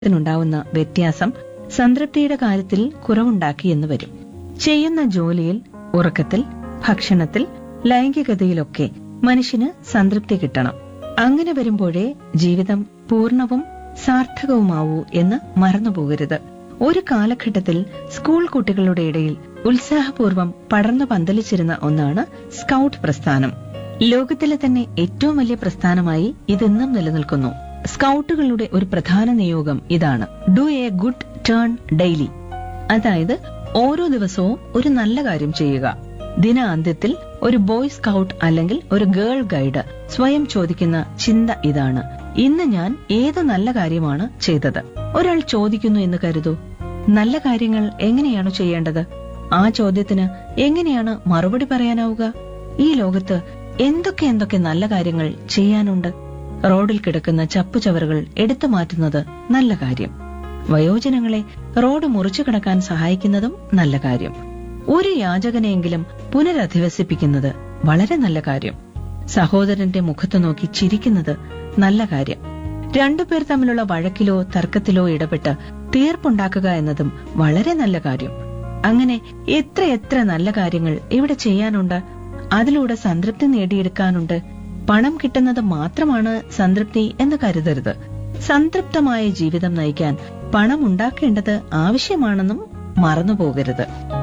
ത്തിനുണ്ടാവുന്ന വ്യത്യാസം സംതൃപ്തിയുടെ കാര്യത്തിൽ കുറവുണ്ടാക്കി എന്ന് വരും ചെയ്യുന്ന ജോലിയിൽ ഉറക്കത്തിൽ ഭക്ഷണത്തിൽ ലൈംഗികതയിലൊക്കെ മനുഷ്യന് സംതൃപ്തി കിട്ടണം അങ്ങനെ വരുമ്പോഴേ ജീവിതം പൂർണ്ണവും സാർത്ഥകവുമാവൂ എന്ന് മറന്നുപോകരുത് ഒരു കാലഘട്ടത്തിൽ സ്കൂൾ കുട്ടികളുടെ ഇടയിൽ ഉത്സാഹപൂർവ്വം പടർന്നു പന്തലിച്ചിരുന്ന ഒന്നാണ് സ്കൗട്ട് പ്രസ്ഥാനം ലോകത്തിലെ തന്നെ ഏറ്റവും വലിയ പ്രസ്ഥാനമായി ഇതെന്നും നിലനിൽക്കുന്നു സ്കൗട്ടുകളുടെ ഒരു പ്രധാന നിയോഗം ഇതാണ് do a good turn daily അതായത് ഓരോ ദിവസവും ഒരു നല്ല കാര്യം ചെയ്യുക ദിനാന്ത്യത്തിൽ ഒരു ബോയ് സ്കൗട്ട് അല്ലെങ്കിൽ ഒരു ഗേൾ ഗൈഡ് സ്വയം ചോദിക്കുന്ന ചിന്ത ഇതാണ് ഇന്ന് ഞാൻ ഏത് നല്ല കാര്യമാണ് ചെയ്തത് ഒരാൾ ചോദിക്കുന്നു എന്ന് കരുതൂ നല്ല കാര്യങ്ങൾ എങ്ങനെയാണ് ചെയ്യേണ്ടത് ആ ചോദ്യത്തിന് എങ്ങനെയാണ് മറുപടി പറയാനാവുക ഈ ലോകത്ത് എന്തൊക്കെ എന്തൊക്കെ നല്ല കാര്യങ്ങൾ ചെയ്യാനുണ്ട് റോഡിൽ കിടക്കുന്ന ചപ്പുചവറുകൾ എടുത്തു മാറ്റുന്നത് നല്ല കാര്യം വയോജനങ്ങളെ റോഡ് മുറിച്ചു കിടക്കാൻ സഹായിക്കുന്നതും നല്ല കാര്യം ഒരു യാചകനെയെങ്കിലും പുനരധിവസിപ്പിക്കുന്നത് വളരെ നല്ല കാര്യം സഹോദരന്റെ മുഖത്ത് നോക്കി ചിരിക്കുന്നത് നല്ല കാര്യം രണ്ടുപേർ തമ്മിലുള്ള വഴക്കിലോ തർക്കത്തിലോ ഇടപെട്ട് തീർപ്പുണ്ടാക്കുക എന്നതും വളരെ നല്ല കാര്യം അങ്ങനെ എത്ര എത്ര നല്ല കാര്യങ്ങൾ ഇവിടെ ചെയ്യാനുണ്ട് അതിലൂടെ സംതൃപ്തി നേടിയെടുക്കാനുണ്ട് പണം കിട്ടുന്നത് മാത്രമാണ് സംതൃപ്തി എന്ന് കരുതരുത് സംതൃപ്തമായ ജീവിതം നയിക്കാൻ പണം ഉണ്ടാക്കേണ്ടത് ആവശ്യമാണെന്നും മറന്നുപോകരുത്